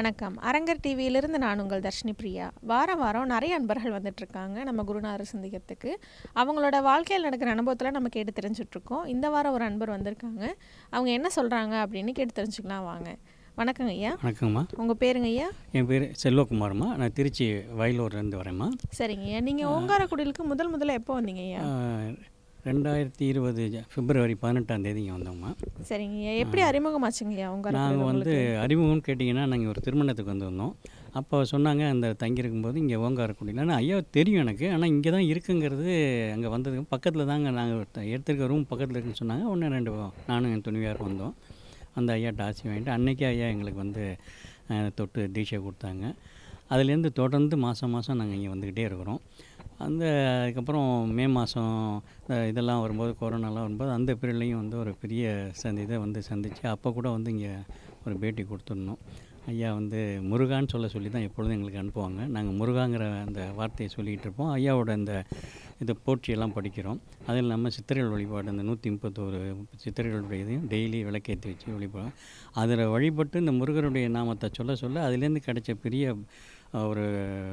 வணக்கம் அரங்கர் டிவியிலிருந்து நான் உங்கள் தர்ஷினி பிரியா வாரம் வாரம் நிறைய அன்பர்கள் வந்துட்டு இருக்காங்க நம்ம குருநாதர் சந்திக்கிறதுக்கு அவங்களோட வாழ்க்கையில் நடக்கிற அனுபவத்தில் நம்ம கேட்டு தெரிஞ்சுட்டு இருக்கோம் இந்த வாரம் ஒரு அன்பர் வந்திருக்காங்க அவங்க என்ன சொல்கிறாங்க அப்படின்னு கேட்டு தெரிஞ்சுக்கலாம் வாங்க வணக்கங்க ஐயா வணக்கம்மா உங்கள் பேருங்க ஐயா என் பேர் செல்வகுமார்மா நான் திருச்சி வயலூர்லேருந்து வரேம்மா சரிங்க ஐயா நீங்கள் ஓங்காரக்குடிலுக்கு முதல் முதல்ல எப்போ வந்தீங்க ஐயா ஆஹ், ரெண்டாயிரத்தி இருபது ஜ- பிப்ரவரி பதினெட்டாம் தேதி இங்கே வந்தோம்மா சரிங்க ஐயா எப்படி அறிமுகமாச்சுங்க ஐயா நாங்கள் ஓங்காரக்குடில் வந்து அறிமுகம் கேட்டிங்கன்னா நாங்கள் ஒரு திருமணத்துக்கு வந்திருந்தோம் அப்போ சொன்னாங்க அந்த தங்கியிருக்கும்போது இங்கே ஓங்காரக்குடியில் ஆனால் ஐயா தெரியும் எனக்கு ஆனால் இங்கே தான் இருக்குங்கிறது அங்கே வந்ததுக்கு பக்கத்தில் தாங்க நாங்கள் எடுத்துருக்க ரூம் பக்கத்தில் இருக்குன்னு சொன்னாங்க ஒன்று ரெண்டு நானும் என் துணிவியார் வந்தோம் அந்த ஐயாட்ட ஆசி வாங்கிட்டு அன்னைக்கே ஐயா எங்களுக்கு வந்து அஹ், தொட்டு தீட்சை கொடுத்தாங்க அதுலேருந்து தொடர்ந்து மாதம் மாதம் நாங்கள் இங்கே வந்துக்கிட்டே இருக்கிறோம் அந்த அதுக்கப்புறம் மே மாதம் இதெல்லாம் வரும்போது கொரோனாலாம் வரும்போது அந்த பீரியட்லேயும் வந்து ஒரு பெரிய சந்தி இதை வந்து சந்தித்து அப்போ கூட வந்து இங்கே ஒரு பேட்டி கொடுத்துருந்தோம் ஐயா வந்து முருகான்னு சொல்ல சொல்லி தான் எப்பொழுதும் எங்களுக்கு அனுப்புவாங்க நாங்கள் முருகாங்கிற அந்த வார்த்தையை சொல்லிகிட்டு இருப்போம் ஐயாவோட அந்த இது போற்றியெல்லாம் படிக்கிறோம் அது இல்லாமல் சித்திரைகள் வழிபாடு அந்த நூற்றி முப்பத்தோரு சித்திரைகளுடைய இதையும் டெய்லி விளக்கேற்றி வச்சு வழிபாடு அதில் வழிபட்டு இந்த முருகருடைய நாமத்தை சொல்ல சொல்ல அதுலேருந்து கிடைச்ச பெரிய அஹ், ஒரு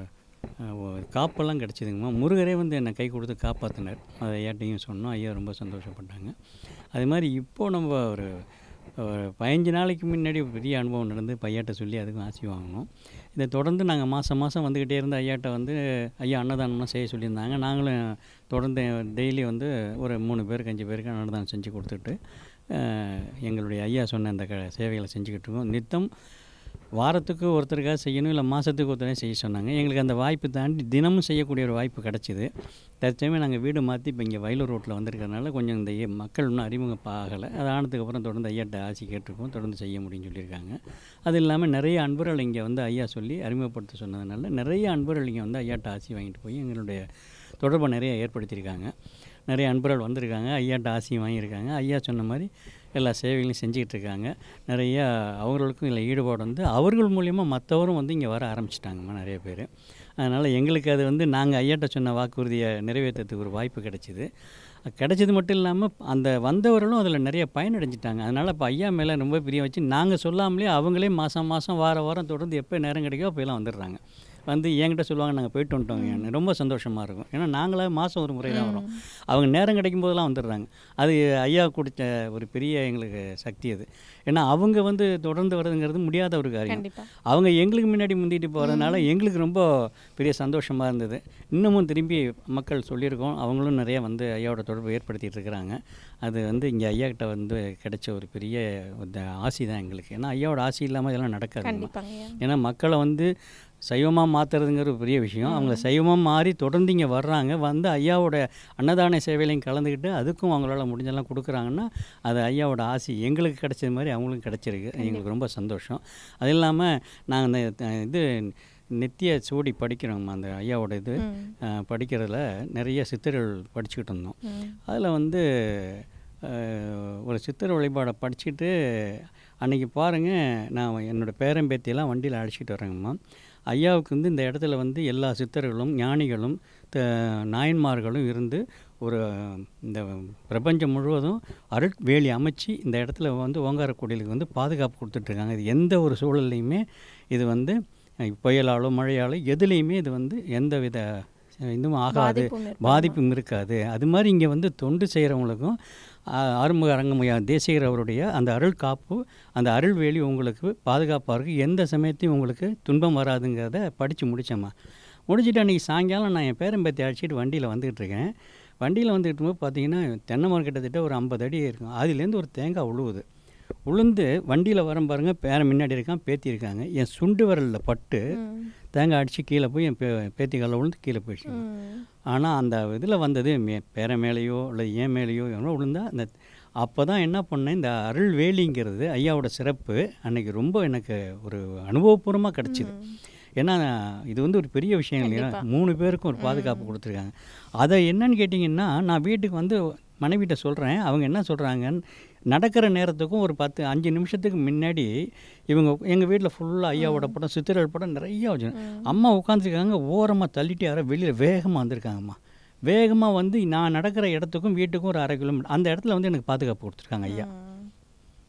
அஹ், ஒரு காப்பெல்லாம் கிடச்சிதுங்கம்மா முருகரே வந்து என்னை கை கொடுத்து காப்பாற்றினார் அதை ஐயாட்டையும் சொன்னோம் ஐயா ரொம்ப சந்தோஷப்பட்டாங்க அது மாதிரி இப்போது நம்ம ஒரு ஒரு பதினஞ்சு நாளைக்கு முன்னாடி ஒரு பெரிய அனுபவம் நடந்து பையாட்ட சொல்லி அதுக்கும் ஆசி வாங்கினோம் இதை தொடர்ந்து நாங்கள் மாதம் மாதம் வந்துக்கிட்டே இருந்து ஐயாட்ட வந்து ஐயா அன்னதானம்லாம் செய்ய சொல்லியிருந்தாங்க நாங்களும் தொடர்ந்து டெய்லி வந்து ஒரு மூணு பேருக்கு அஞ்சு பேருக்கு அன்னதானம் செஞ்சு கொடுத்துட்டு அஹ், எங்களுடைய ஐயா சொன்ன அந்த க சேவைகளை செஞ்சுக்கிட்டு இருக்கோம் நித்தம் வாரத்துக்கு ஒருத்தருக்காக செய்யணும் இல்லை மாதத்துக்கு ஒருத்தரையும் செய்ய சொன்னாங்க எங்களுக்கு அந்த வாய்ப்பு தாண்டி தினமும் செய்யக்கூடிய ஒரு வாய்ப்பு கிடச்சிது தற்சமயம் நாங்கள் வீடு மாற்றி இப்போ இங்கே வயலூர் ரோட்டில் வந்திருக்கறனால கொஞ்சம் இந்த ஏ- மக்கள் இன்னும் அறிமுகம் ஆகலை அது ஆனதுக்கப்புறம் தொடர்ந்து ஐயாட்ட ஆசி கேட்டிருக்கோம் தொடர்ந்து செய்ய முடியும்னு சொல்லியிருக்காங்க அது இல்லாமல் நிறைய அன்பர்கள் இங்கே வந்து ஐயா சொல்லி அறிமுகப்படுத்த சொன்னதுனால நிறைய அன்பர்கள் இங்கே வந்து ஐயாட்ட ஆசி வாங்கிட்டு போய் எங்களுடைய தொடர்பை நிறைய ஏற்படுத்தியிருக்காங்க நிறைய அன்பர்கள் வந்திருக்காங்க ஐயாட்ட ஆசியும் வாங்கியிருக்காங்க ஐயா சொன்ன மாதிரி எல்லா சேவைகளையும் செஞ்சுக்கிட்டு இருக்காங்க நிறைய அவர்களுக்கும் இதில் ஈடுபாடு வந்து அவர்கள் மூலியமாக மற்றவரும் வந்து இங்கே வர ஆரம்பிச்சிட்டாங்கம்மா நிறைய பேர் அதனால் எங்களுக்கு அது வந்து நாங்கள் ஐயாட்ட சொன்ன வாக்குறுதியை நிறைவேற்றுறதுக்கு ஒரு வாய்ப்பு கிடைச்சிது கிடைச்சது மட்டும் இல்லாமல் அந்த வந்தவர்களும் அதில் நிறைய பயனடைஞ்சிட்டாங்க அதனால் இப்போ ஐயா மேலே ரொம்ப பிரியம் வச்சு நாங்கள் சொல்லாமலே அவங்களே மாதம் மாதம் வார வாரம் தொடர்ந்து எப்போ நேரம் கிடைக்கோ அப்போலாம் வந்துடுறாங்க வந்து என்கிட்ட சொல்லுவாங்க நாங்கள் போயிட்டு வந்துட்டோங்க ரொம்ப சந்தோஷமாக இருக்கும் ஏன்னா நாங்களே மாதம் ஒரு முறை தான் வரோம் அவங்க நேரம் கிடைக்கும் போதெல்லாம் வந்துடுறாங்க அது ஐயா கொடுத்த ஒரு பெரிய எங்களுக்கு சக்தி அது ஏன்னா அவங்க வந்து தொடர்ந்து வர்றதுங்கிறது முடியாத ஒரு காரியம் கண்டிப்பாக அவங்க எங்களுக்கு முன்னாடி முந்திட்டு போகிறதுனால எங்களுக்கு ரொம்ப பெரிய சந்தோஷமாக இருந்தது இன்னமும் திரும்பி மக்கள் சொல்லியிருக்கோம் அவங்களும் நிறைய வந்து ஐயாவோட தொடர்பு ஏற்படுத்திட்டு இருக்கிறாங்க அது வந்து இங்கே ஐயா கிட்ட வந்து கிடைச்ச ஒரு பெரிய இந்த ஆசி தான் எங்களுக்கு ஏன்னா ஐயாவோட ஆசி இல்லாமல் இதெல்லாம் நடக்காது கண்டிப்பாங்க ஐயா ஏன்னா மக்களை வந்து சைவமாக மாற்றுறதுங்கிற ஒரு பெரிய விஷயம் அவங்க சைவமாக மாறி தொடர்ந்து இங்கே வர்றாங்க வந்து ஐயாவோட அன்னதான சேவையிலையும் கலந்துக்கிட்டு அதுக்கும் அவங்களால முடிஞ்செல்லாம் கொடுக்குறாங்கன்னா அது ஐயாவோட ஆசி எங்களுக்கு கிடைச்சது மாதிரி அவங்களுக்கும் கிடைச்சிருக்கு எங்களுக்கு ரொம்ப சந்தோஷம் அது இல்லாமல் நாங்கள் இந்த அஹ், இது நித்திய சூடி படிக்கிறோம் அந்த ஐயாவோட இது ம். அஹ், படிக்கிறதுல நிறைய சித்தர்கள் படிச்சுக்கிட்டு இருந்தோம் ம். அதில் வந்து அஹ், ஒரு சித்தர் வழிபாடை படிச்சுட்டு அன்றைக்கி பாருங்கள் நான் என்னோடய பேரம்பேத்தியெல்லாம் வண்டியில் அழைச்சிட்டு வரேங்கம்மா ஐயாவுக்கு வந்து இந்த இடத்துல வந்து எல்லா சித்தர்களும் ஞானிகளும் த நாயன்மார்களும் இருந்து ஒரு இந்த பிரபஞ்சம் முழுவதும் அருட்வேலி அமைச்சு இந்த இடத்துல வந்து ஓங்காரக்குடிலுக்கு வந்து பாதுகாப்பு கொடுத்துட்ருக்காங்க இது எந்த ஒரு சூழல்லையுமே இது வந்து அஹ், புயலாலோ மழையாலோ எதுலேயுமே இது வந்து எந்த வித இதுவும் ஆகாது பாதிப்பும் ஏற்படாம. பாதிப்பும் இருக்காது அது மாதிரி இங்கே வந்து தொண்டு செய்கிறவங்களுக்கும் ஆறுமுக அரங்கமையா தேசிகர் அவருடைய அந்த அருள் காப்பு அந்த அருள்வேலி உங்களுக்கு பாதுகாப்பாக இருக்குது எந்த சமயத்தையும் உங்களுக்கு துன்பம் வராதுங்கிறத படித்து முடித்தேம்மா முடிச்சுட்டு அன்றைக்கி சாயங்காலம் நான் என் பேரம்பேத்தி அழைச்சிட்டு வண்டியில் வந்துக்கிட்டு இருக்கேன் வண்டியில் வந்துக்கிட்டு இருக்கும்போது பார்த்தீங்கன்னா தென்னை மரம் கிட்டத்தட்ட ஒரு ஐம்பது அடி இருக்கும் அதுலேருந்து ஒரு தேங்காய் உழுவுது உளுந்து வண்டியில் வரம் பாருங்கள் பேரன் முன்னாடி இருக்கான் பேத்தி இருக்காங்க என் சுண்டு விரலில் பட்டு ம். தேங்காய் அடித்து கீழே போய் என் பே பேத்தி காலில் விழுந்து கீழே போயிடுச்சு ம். ஆனால் அந்த இதில் வந்தது மே பேர மேலேயோ இல்லை ஏன் மேலேயோ எவ்வளோ விழுந்தா அந்த அப்போ தான் என்ன பண்ணேன் இந்த அருள்வேலிங்கிறது ஐயாவோட சிறப்பு அன்னைக்கு ரொம்ப எனக்கு ஒரு அனுபவபூர்வமாக கிடச்சிது ஏன்னா இது வந்து ஒரு பெரிய விஷயம் இல்லையா மூணு பேருக்கும் ஒரு பாதுகாப்பு கொடுத்துருக்காங்க அதை என்னன்னு கேட்டிங்கன்னா நான் வீட்டுக்கு வந்து மனைவிட்ட சொல்கிறேன் அவங்க என்ன சொல்கிறாங்க நடக்கிற நேரத்துக்கும் ஒரு பத்து அஞ்சு நிமிஷத்துக்கு முன்னாடி இவங்க எங்கள் வீட்டில் ஃபுல்லாக ஐயாவோட படம் சித்திரல் படம் நிறைய வச்சு அம்மா உட்காந்துருக்காங்க ஓரமாக தள்ளிட்டு யாரோ வெளியில் வேகமாக வந்திருக்காங்கம்மா வேகமாக வந்து நான் நடக்கிற இடத்துக்கும் வீட்டுக்கும் ஒரு அரை கிலோமீட்டர் அந்த இடத்துல வந்து எனக்கு பாதுகாப்பு கொடுத்துருக்காங்க ஐயா ம்.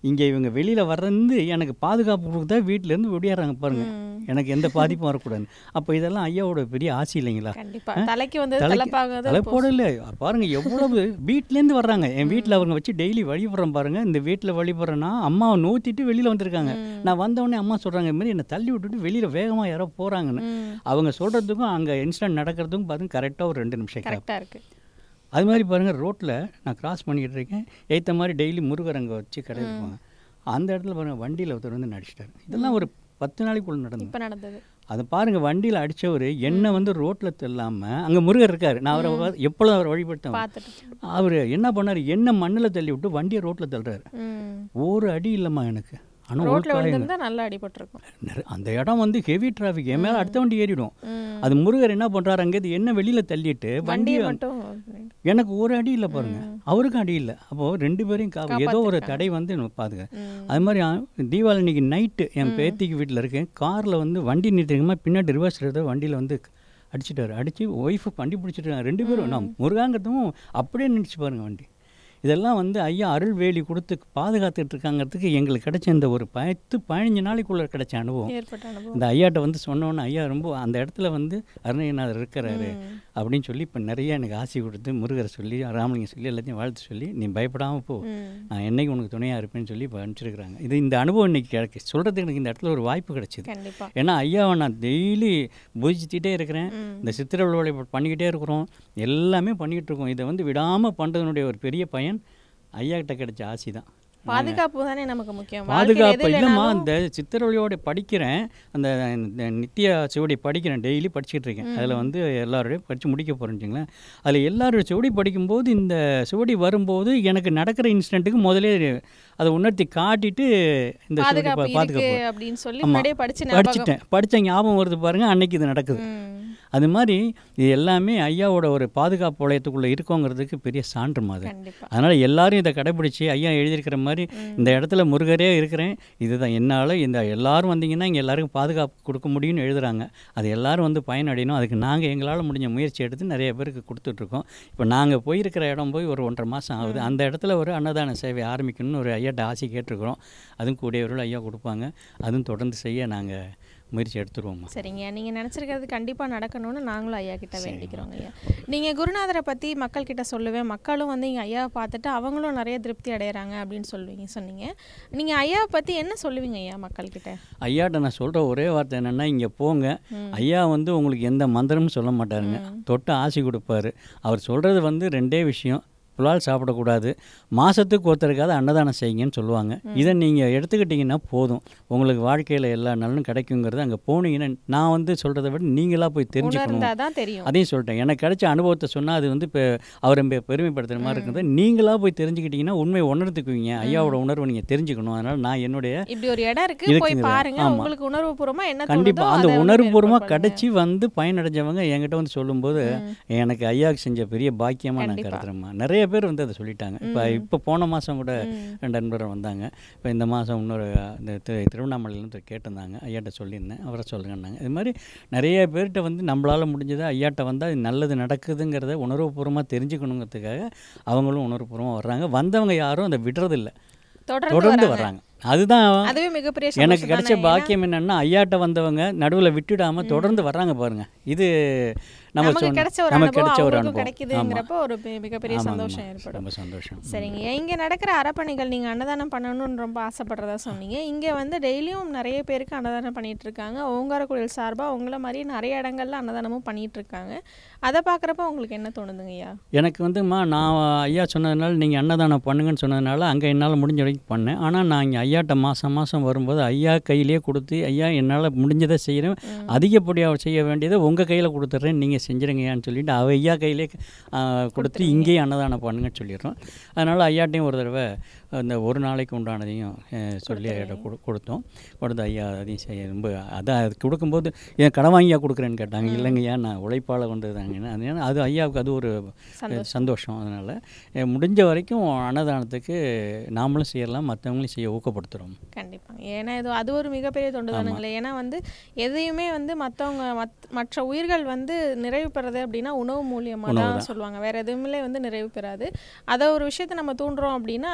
இங்கே இவங்க வெளியில் வர்றது எனக்கு பாதுகாப்பு கொடுத்தா வீட்டிலேருந்து ஒடியாடுறாங்க பாருங்கள் ம். எனக்கு எந்த பாதிப்பும் வரக்கூடாது அப்போ இதெல்லாம் ஐயாவோட பெரிய ஆசை இல்லைங்களா கண்டிப்பா தலைக்கு வந்து தலைக்கு- தலைப்பாகாத தலை போடல பாருங்க எவ்வளவு வீட்டிலேருந்து வர்றாங்க என் வீட்டில் அவங்க வச்சு டெய்லி வழிபடுறேன் பாருங்க இந்த வீட்டில் வழிபடுறேன்னா அம்மாவை நோத்திட்டு வெளியில் வந்திருக்காங்க நான் வந்தவொடனே அம்மா சொல்கிறாங்க இந்த மாதிரி என்னை தள்ளி விட்டுட்டு வெளியில் வேகமாக யாரோ போகிறாங்கன்னு ம். அவங்க சொல்கிறதுக்கும் அங்கே இன்சிடென்ட் நடக்கிறதுக்கும் பாருங்க கரெக்டாக ஒரு ரெண்டு நிமிஷம் கேப் கரெக்டா இருக்கு அது மாதிரி பாருங்கள் ரோட்டில் நான் கிராஸ் பண்ணிக்கிட்டு இருக்கேன் ஏற்ற மாதிரி டெய்லி முருகர் அங்கே வச்சு கடை இருப்பாங்க அந்த இடத்துல பாருங்கள் வண்டியில் ஒருத்தர் வந்து நடிச்சிட்டாரு இதெல்லாம் ஒரு பத்து நாளைக்குள்ள நடந்தது இப்ப நடந்தது அதை பாருங்க வண்டியில் அடிச்சவர் என்னை வந்து ரோட்டில் தள்ளாமல் அங்கே முருகர் இருக்காரு நான் அவரை வா- எப்பொழுதும் அவர் வழிபட்டேன் பார்த்துட்டு அவர் என்ன பண்ணார் என்ன மண்ணில் தள்ளி விட்டு வண்டியை ரோட்டில் தள்ளுறாரு ம். ஒரு அடி இல்லைம்மா எனக்கு ஆனால் ரோட்ல விழுந்திருந்தா நல்லா அடிபட்டிருக்கும் அந்த இடம் வந்து ஹெவி டிராஃபிக் என் மேலே அடுத்த வண்டி ஏறிடும் ம். அது முருகர் என்ன பண்ணுறாரு அங்கேருந்து என்ன வெளியில் தள்ளிட்டு வண்டியை வண்டியை மட்டும் எனக்கு ஒரு அடி இல்லை பாருங்க அவருக்கும் அடி இல்லை அப்போது ரெண்டு பேரையும் கா ஏதோ ஒரு தடை வந்து நம்ம பாதுங்க ம். அது மாதிரி ஆ, தீபாவளி அன்னைக்கு நைட்டு என் பேத்திக்கு வீட்டில் இருக்கேன் காரில் வந்து வண்டி நிறுத்திக்கமா பின்னாடி ரிவர்ஸ் எடுத்து வண்டியில் வந்து அடிச்சிட்டாரு அடித்து ஒய்ஃபு வண்டி பிடிச்சிட்டாங்க ரெண்டு பேரும் நான் முருகாங்கிறதும் அப்படியே நினச்சி பாருங்க வண்டி இதெல்லாம் வந்து ஐயா அருள்வேலி கொடுத்து பாதுகாத்துட்டு இருக்காங்கிறதுக்கு எங்களுக்கு கிடைச்ச இந்த ஒரு பத்து பதினஞ்சு நாளைக்குள்ளே கிடைச்ச அனுபவம் ஏற்பட்ட அனுபவம் இந்த ஐயாட்ட வந்து சொன்னோன்னே ஐயா ரொம்ப அந்த இடத்துல வந்து அருணகிரிநாதர் இருக்கிறாரு ம். அப்படின்னு சொல்லி இப்போ நிறைய எனக்கு ஆசை கொடுத்து முருகரை சொல்லி ராமலிங்கம் சொல்லி எல்லாத்தையும் வாழ்த்து சொல்லி நீ பயப்படாமல் போ ம். நான் என்னைக்கு உனக்கு துணையாக இருப்பேன்னு சொல்லி இப்போ அனுப்பிச்சிருக்கிறாங்க இது இந்த அனுபவம் இன்னைக்கு கிடைக்கு சொல்கிறதுக்கு எனக்கு இந்த இடத்துல ஒரு வாய்ப்பு கிடைச்சிது கண்டிப்பா ஏன்னா ஐயாவை நான் டெய்லி பூஜிச்சுட்டே இருக்கிறேன் ம். இந்த சித்திரை வழிபாடு பண்ணிக்கிட்டே இருக்கிறோம் எல்லாமே பண்ணிக்கிட்டு இருக்கோம் இதை வந்து விடாமல் பண்ணுறதுனுடைய ஒரு பெரிய பயன் ஐயா கிட்ட கிடைச்ச ஆசை தான் பாதுகாப்பு தானே நமக்கு முக்கியம் வாழ்க்கையில பாதுகாப்பு எது இல்லைம்மா இல்லைனாலும் அந்த சித்திரவழியோட படிக்கிறேன் அந்த இந்த நித்திய சுவடி படிக்கிறேன் டெய்லி படிச்சுட்டு இருக்கேன் அதில் வந்து எல்லாரோடையும் படித்து முடிக்க போகிறேன்னு அதில் எல்லாரோட சுவடி படிக்கும்போது இந்த சுவடி வரும்போது எனக்கு நடக்கிற இன்சிடென்ட்டுக்கு முதலே அதை உணர்த்தி காட்டிட்டு இந்த சுவடி பாதுகாப்பு பா- இருக்கு பாதுகாப்பு அப்படின்னு சொல்லி ஆமா. முன்னாடியே படிச்சு ஞாபகம் படிச்சுட்டேன் படித்த ஞாபகம் வருது பாருங்க அன்னைக்கு இது நடக்குது ம். அது மாதிரி இது எல்லாமே ஐயாவோட ஒரு பாதுகாப்பு வளையத்துக்குள்ளே இருக்கோங்கிறதுக்கு பெரிய சான்று மாதிரி கண்டிப்பா அதனால் எல்லாரும் இதை கடைபிடிச்சி ஐயா எழுதியிருக்கிற மாதிரி இந்த இடத்துல முருகரே இருக்கிறேன் இதுதான் என்னால் இந்த எல்லாரும் வந்தீங்கன்னா இங்கே எல்லாருக்கும் பாதுகாப்பு கொடுக்க முடியும்னு எழுதுறாங்க அது எல்லாரும் வந்து பயனடையணும் அதுக்கு நாங்கள் எங்களால் முடிஞ்ச முயற்சி எடுத்து நிறைய பேருக்கு கொடுத்துட்ருக்கோம் இப்போ நாங்கள் போயிருக்கிற இடம் போய் ஒரு ஒன்றரை மாதம் ஆகுது அந்த இடத்துல ஒரு அன்னதான சேவை ஆரம்பிக்கணும்னு ஒரு ஐயாட்ட ஆசை கேட்டிருக்கிறோம் அதுவும் கூடியவர்கள் ஐயா கொடுப்பாங்க அதுவும் தொடர்ந்து செய்ய நாங்கள் முயற்சி எடுத்துருவோம்மா சரிங்க நீங்க நினைச்சிருக்கிறது கண்டிப்பா நடக்கணும்னு நாங்களும் ஐயா கிட்ட வேண்டிக்கிறோங்க ஐயா நீங்க குருநாதரை பத்தி மக்கள் கிட்ட சொல்லுவேன் மக்களும் வந்து இங்க ஐயாவை பார்த்துட்டு அவங்களும் நிறைய திருப்தி அடையறாங்க அப்படின்னு சொல்லுவீங்க சொன்னீங்க நீங்க ஐயாவை பத்தி என்ன சொல்லுவீங்க ஐயா மக்கள் கிட்ட ஐயாட்ட நான் சொல்கிற ஒரே வார்த்தை என்னென்னா இங்கே போங்க ஐயா வந்து உங்களுக்கு எந்த மந்திரமும் சொல்ல மாட்டாருங்க தொட்டு ஆசை கொடுப்பாரு அவர் சொல்கிறது வந்து ரெண்டே விஷயம் புலால் சாப்பிடக்கூடாது மாதத்துக்கு ஒருத்தருக்காவது அன்னதானம் செய்யுங்கன்னு சொல்லுவாங்க இதை நீங்கள் எடுத்துக்கிட்டிங்கன்னா போதும் உங்களுக்கு வாழ்க்கையில் எல்லா நலனும் கிடைக்குங்கிறது அங்கே போனீங்கன்னா நான் வந்து சொல்கிறத விட நீங்களாக போய் தெரிஞ்சுக்கணும் உணர்ந்தாதான் தெரியும் அதையும் சொல்லிட்டேன் எனக்கு கிடைச்ச அனுபவத்தை சொன்னால் அது வந்து இப்போ அவரை பெ- பெருமைப்படுத்துகிற மாதிரி இருக்குது நீங்களாக போய் தெரிஞ்சுக்கிட்டிங்கன்னா உண்மையை உணர்ந்துக்குவீங்க ஐயாவோட உணர்வை நீங்கள் தெரிஞ்சுக்கணும் அதனால் நான் என்னுடைய இப்படி ஒரு இடம் இருக்கு போய் இருக்குங்க. பாருங்க ஆமா. உங்களுக்கு உணர்வுபூர்வமா என்ன கண்டிப்பாக தோணுதோ அந்த அதை வந்து உணர்வுபூர்வமாக மேற்கொள்ளுங்க. கிடைச்சி வந்து பயனடைஞ்சவங்க என்கிட்ட வந்து சொல்லும்போது எனக்கு ஐயாவுக்கு செஞ்ச பெரிய பாக்கியமாக நான் கண்டிப்பா. கருதுறேம்மா நிறைய பேர் வந்து அதை சொல்லிட்டாங்க இப்போ இப்போ போன மாதம் கூட ம். ரெண்டு நண்பர் வந்தாங்க இப்போ இந்த மாதம் இன்னொரு இந்த திரு திருவண்ணாமலையிலேருந்து கேட்டிருந்தாங்க ஐயாட்ட சொல்லியிருந்தேன் அவரை சொல்லுங்கன்னாங்க இது மாதிரி நிறைய பேர்கிட்ட வந்து நம்மளால் முடிஞ்சதை ஐயாட்ட வந்தால் நல்லது நடக்குதுங்கிறத உணர்வுபூர்வமாக தெரிஞ்சுக்கணுங்கிறதுக்காக அவங்களும் உணர்வுபூர்வமாக வர்றாங்க வந்தவங்க யாரும் அதை விடுறதில்ல தொடர்ந்து தொடர்ந்து வராங்க. வர்றாங்க அதுதான் அதுவே மிகப்பெரிய எனக்கு சந்தோஷம் கிடைச்ச தானே. பாக்கியம் என்னன்னா ஐயாட்ட வந்தவங்க நடுவில் விட்டுடாம தொடர்ந்து வர்றாங்க பாருங்க இது நம்ம நமக்கு சொன்ன- கிடைச்ச ஒரு நமக்கு அனுபவம் கிடைச்ச ஒரு அவங்களுக்கும் அனுபவம் கிடைக்குதுங்கிறப்ப ஒரு மி- மிகப்பெரிய ஆமாம், சந்தோஷம் ஆமாம். ஏற்படும் ரொம்ப சந்தோஷம் சரிங்க இங்க நடக்கிற அறப்பணிகள் நீங்க அன்னதானம் பண்ணணும்னு ரொம்ப ஆசைப்படுறதா சொன்னீங்க இங்க வந்து டெய்லியும் நிறைய பேருக்கு அன்னதானம் பண்ணிட்டு இருக்காங்க ஓங்கார கோயில் சார்பா உங்களை மாதிரி நிறைய இடங்கள்ல அன்னதானமும் பண்ணிட்டு இருக்காங்க அதை பார்க்குறப்ப உங்களுக்கு என்ன தோணுதுங்க ஐயா எனக்கு வந்துமா நான் ஐயா சொன்னதுனால நீங்கள் அன்னதானம் பண்ணுங்கன்னு சொன்னதுனால அங்கே என்னால் முடிஞ்ச வரைக்கும் பண்ணேன் ஆனால் நான் இங்கே ஐயாட்ட மாதம் மாதம் வரும்போது ஐயா கையிலே கொடுத்து ஐயா என்னால் முடிஞ்சதை செய்கிறேன் அதிகப்படியாக செய்ய வேண்டியதை உங்கள் கையில் கொடுத்துட்றேன் நீங்கள் செஞ்சுருங்கய்யான்னு சொல்லிட்டு அவ ஐயா கையிலே ஆ, கொடுத்து இங்கேயே அன்னதானம் பண்ணுங்கன்னு சொல்லிடுறோம் அதனால் ஐயாட்டையும் ஒரு தடவை அந்த ஒரு நாளைக்கு உண்டானதையும் அஹ், சொல்லி ஐயாட்ட கொடு கொடுத்தோம் கொடுத்து ஐயா அதையும் செய்ய ரொம்ப அதான் அது கொடுக்கும்போது ஏன் கடன் வாங்கியா கொடுக்குறேன்னு கேட்டாங்க இல்லைங்கய்யா நான் உழைப்பால் கொண்டதுதாங்கன்னு அது அது ஐயாவுக்கு அது ஒரு சந்தோஷம். சந்தோஷம் அதனால் முடிஞ்ச வரைக்கும் அன்னதானத்துக்கு நாமளும் செய்யலாம் மற்றவங்களையும் செய்ய ஊக்கப்படுத்துகிறோம் கண்டிப்பாங்க ஏன்னா இது அது ஒரு மிகப்பெரிய தொண்டு தானுங்களே ஏன்னா வந்து எதையுமே வந்து மற்றவங்க மத் மற்ற உயிர்கள் வந்து நிறைவு பெறது அப்படின்னா உணவு மூலியமாக தான் சொல்லுவாங்க வேற எதுவுமே வந்து நிறைவு பெறாது அதை ஒரு விஷயத்தை நம்ம தூண்டுறோம் அப்படின்னா அது நமக்கும்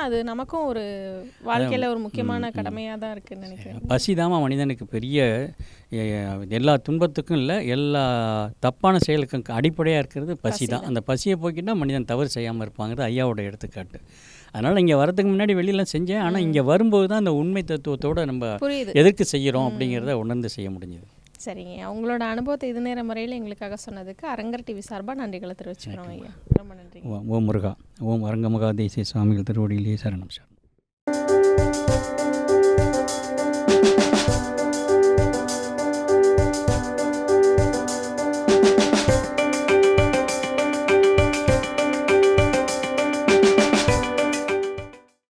நமக்கும் ஒரு வாழ்க்கையில ஒரு முக்கியமான கடமையா தான் இருக்குன்னு நினைக்கிறேன் பசி மனிதனுக்கு பெரிய எ, எல்லா துன்பத்துக்கும் இல்லை எல்லா தப்பான செயலுக்கும் அடிப்படையாக இருக்கிறது பசி தான் அந்த பசியை போக்கிட்டா மனிதன் தவறு செய்யாமல் இருப்பாங்கிறது ஐயாவோட எடுத்துக்காட்டு அதனால் இங்கே வரதுக்கு முன்னாடி வெளியெல்லாம் செஞ்சேன் ஆனால் இங்கே வரும்போது தான் அந்த உண்மை தத்துவத்தோடு நம்ம புரியுது எதற்கு செய்கிறோம் அப்படிங்கிறத உணர்ந்து செய்ய முடிஞ்சது சரிங்க உங்களோட அனுபவத்தை இது நேர முறையில் எங்களுக்காக சொன்னதுக்கு அரங்கர் டிவி சார்பாக நன்றிகளை தெரிவிச்சுக்கிறோம் ஐயா ரொம்ப நன்றி ஓம் ஓம் முருகா ஓம் அரங்கமகா தேசிய சுவாமிகள் திருவடியிலே சரணம் சார்